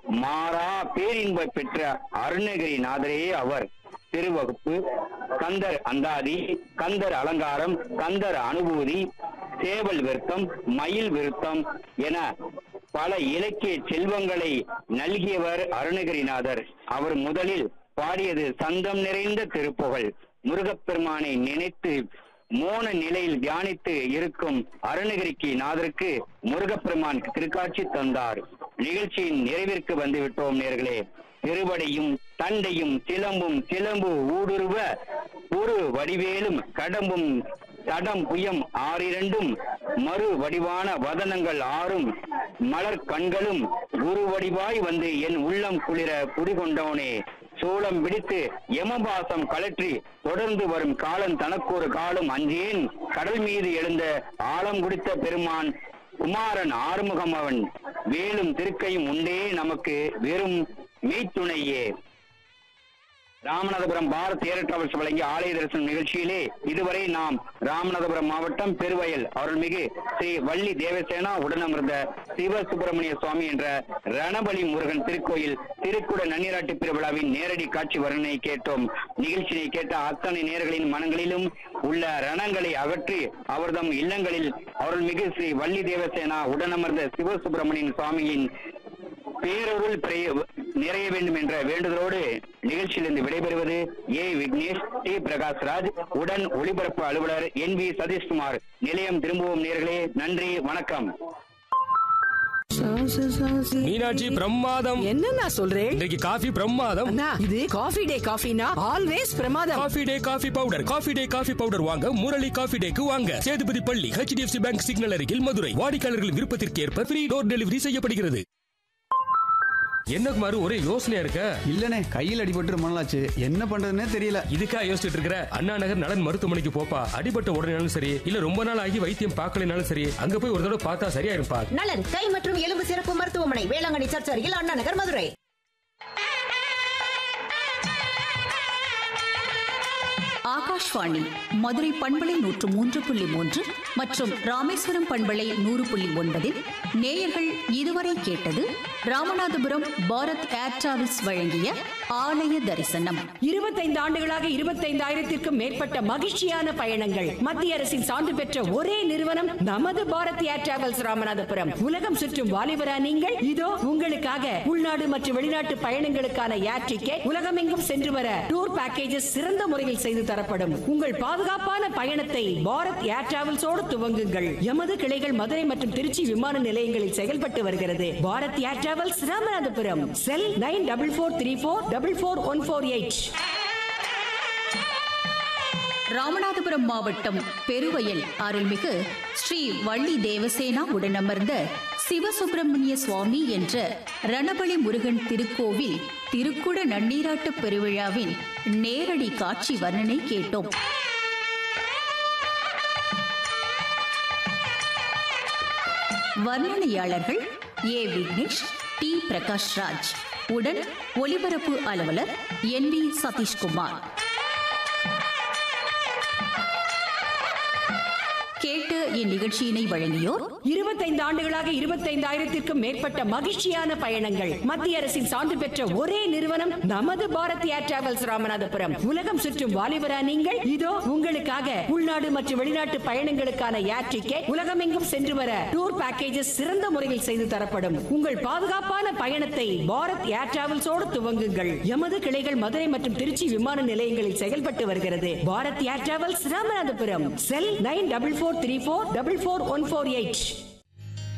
மாறா பேரின்ப பெற்ற அருணகிரிநாதரே அவர் திருவகுப்பு கந்தர் அந்தாதி கந்தர் அலங்காரம் கந்தர் அனுபூதி சேவல் விருத்தம் மயில் விருத்தம் என பல இலக்கிய செல்வங்களை நல்கியவர் அருணகிரிநாதர் அவர் முதலில் பாடியது சந்தம் நிறைந்த திருப்புகழ் முருகப்பெருமானை நினைத்து மோன நிலையில் தியானித்து இருக்கும் அருணகிரிக்கு நாதருக்கு முருகப்பெருமான் திருக்காட்சி தந்தார் நிகழ்ச்சியின் நிறைவிற்கு வந்துவிட்டோம் நேர்களே திருவடியும் தண்டையும் சிலம்பும் சிலம்பு ஊடுருவ ஒரு வடிவேலும் கடம்பும் தடம் புயம் ஆறிரண்டும் மறு வடிவான வதனங்கள் ஆறும் மலர் கண்களும் குரு வடிவாய் வந்து என் உள்ளம் குளிர குடிகொண்டவனே சூளம் பிடித்து யமபாசம் கலற்றி தொடர்ந்து வரும் காலம் தனக்கொரு காலம் அஞ்சேன் கடல் மீது எழுந்த ஆழம் குடித்த பெருமான் குமாரன் ஆறுமுகம் அவன் வேலும் திருக்கையும் உண்டே நமக்கு வெறும் மெய்த்துணையே ராமநாதபுரம் பாரத் ஏர் டிராவல்ஸ் வழங்கிய ஆலய தரிசனம் நிகழ்ச்சியிலே இதுவரை நாம் ராமநாதபுரம் மாவட்டம் பெருவயல் அருள்மிகு ஸ்ரீ வள்ளி தேவசேனா உடனமர்ந்த சிவ சுப்பிரமணிய சுவாமி என்ற ரணபலி முருகன் திருக்கோயில் திருக்குட நன்னீராட்டு பெருவிழாவின் நேரடி காட்சி வர்ணனை கேட்டோம் நிகழ்ச்சியை கேட்ட அத்தனை நேர்களின் மனங்களிலும் உள்ள ரணங்களை அகற்றி அவர்தம் இல்லங்களில் அருள்மிகு ஸ்ரீ வள்ளி தேவசேனா உடனமர்ந்த சிவசுப்பிரமணியன் சுவாமியின் பேரருள் பிரைய- நிறைய வேண்டும் என்ற வேண்டுதலோடு நிகழ்ச்சியிலிருந்து விடைபெறுவது ஏ விக்னேஷ் டி பிரகாஷ் ராஜ் உடன் ஒளிபரப்பு அலுவலர் என் வி சதீஷ்குமார் நிலையம் திரும்புவோம் நேர்களே நன்றி வணக்கம் மீனாட்சி பிரமாதம் என்ன நான் சொல்றேன் இன்றைக்கு காஃபி பிரமாதம் அண்ணா இது காஃபி டே காஃபினா ஆல்வேஸ் பிரமாதம் coffee day coffee powder coffee day coffee powder வாங்க முரளி காஃபி டேக்கு வாங்க சேதுபதி பள்ளி ஹெச்டிஎஃப்சி பேங்க் சிக்னல் அருகில் மதுரை வாடிக்கையாளர்கள் விருப்பத்திற்கு ஏற்ப ஃப்ரீ டோர் டெலிவரி செய்யப்படுகிறது என்ன குமார் ஒரே யோசனையா இருக்க இல்லனே கையில் அடிபட்டு ரொம்ப நாளாச்சு என்ன பண்றதுன்னே தெரியல இதுக்கா யோசிச்சுட்டு இருக்கிற அண்ணா நகர் நலன் மருத்துவமனைக்கு போப்பா அடிபட்ட உடனேனாலும் சரி இல்ல ரொம்ப நாள் ஆகி வைத்தியம் பார்க்கலனாலும் சரி அங்க போய் ஒரு தடவை பார்த்தா சரியா இருப்பா நலன் கை மற்றும் எலும்பு சிறப்பு மருத்துவமனை வேளாங்கண்ணி சர்ச் அருகில் அண்ணா நகர் மதுரை ஆகாஷ்வாணி மதுரை பண்பலை நூற்று மூன்று புள்ளி மூன்று மற்றும் ராமேஸ்வரம் பண்பலை நூறு புள்ளி ஒன்பதில் நேயர்கள் இதுவரை கேட்டது ராமநாதபுரம் பாரத் ஏர் டிராவல்ஸ் வழங்கிய ஆலய தரிசனம் இருபத்தைந்து ஆண்டுகளாக இருபத்தைந்தாயிரத்திற்கும் மேற்பட்ட மகிழ்ச்சியான பயணங்கள் மத்திய அரசின் சான்று பெற்ற ஒரே நிறுவனம் நமது பாரத் ஏர் டிராவல்ஸ் ராமநாதபுரம் உலகம் சுற்றும் வாலிபரா நீங்கள் இதோ உங்களுக்காக உள்நாடு மற்றும் வெளிநாட்டு பயணங்களுக்கான ஏர் டிக்கெட் உலகமெங்கும் சென்று வர டூர் பேக்கேஜஸ் சிறந்த முறையில் செய்து தரப்படும் உங்கள் பாதுகாப்பான பயணத்தை பாரத் ஏர் டிராவல்ஸோடு துவங்குங்கள் எமது கிளைகள் மதுரை மற்றும் திருச்சி விமான நிலையங்களில் செயல்பட்டு வருகிறது Bharat air travels Ramanathapuram cell nine double four three four double four one four eight Ramanathapuram மாவட்டம் பெருவயல் அருள்மிகு ஸ்ரீ வள்ளி தேவசேனா உடனமர்ந்த சிவசுப்பிரமணிய சுவாமி என்ற ரணபலி முருகன் திருக்கோவில் திருக்குட நன்னீராட்டு பெருவிழாவின் நேரடி காட்சி வர்ணனை கேட்டோம் வர்ணனையாளர்கள் ஏ விக்னேஷ் டி பிரகாஷ் ராஜ் உடன் ஒலிபரப்பு அலுவலர் என் வி சதீஷ்குமார் கேட்டு இந்நிகழ்ச்சியினை வழங்கியோர் இருபத்தைந்து ஆண்டுகளாக இருபத்தைந்தாயிரத்திற்கும் மேற்பட்ட மகிழ்ச்சியான பயணங்கள் மத்திய அரசின் சான்று பெற்ற ஒரே நிறுவனம் நமது பாரத் ஏர் டிராவல்ஸ் ராமநாதபுரம் உலகம் சுற்றும் வாலிபரா நீங்கள் இதோ உங்களுக்காக உள்நாடு மற்றும் வெளிநாட்டு பயணங்களுக்கான ஏர் டிக்கெட் உலகமெங்கும் சென்று வர டூர் பேக்கேஜஸ் சிறந்த முறையில் செய்து தரப்படும் உங்கள் பாதுகாப்பான பயணத்தை பாரத் ஏர் டிராவல்ஸோடு துவங்குங்கள் எமது கிளைகள் மதுரை மற்றும் திருச்சி விமான நிலையங்களில் செயல்பட்டு வருகிறது Bharat air travels Ramanathapuram cell nine double four three four double four one four eight